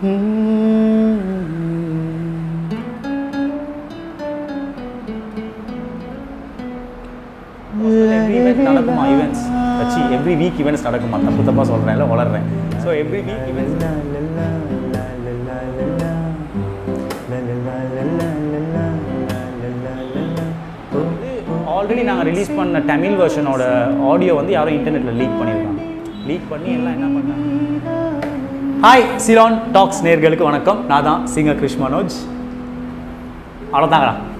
every week நடக்குமா events வச்சு every week events நடக்குமா தப்பு தப்பாக சொல்கிறேன் இல்லை வளர்றேன் so every week events already நாங்கள் ரிலீஸ் பண்ண தமிழ் வெர்ஷனோட ஆடியோ வந்து யாரோ இன்டர்நெட்டில் லீக் பண்ணியிருக்காங்க லீக் பண்ணி எல்லாம் என்ன பண்ணாங்க ஹாய் சிலான் டாக்ஸ் நேர்களுக்கு வணக்கம் நான் தான் சிங்கர் கிருஷ் மனோஜ் அவ்வளோதாங்களா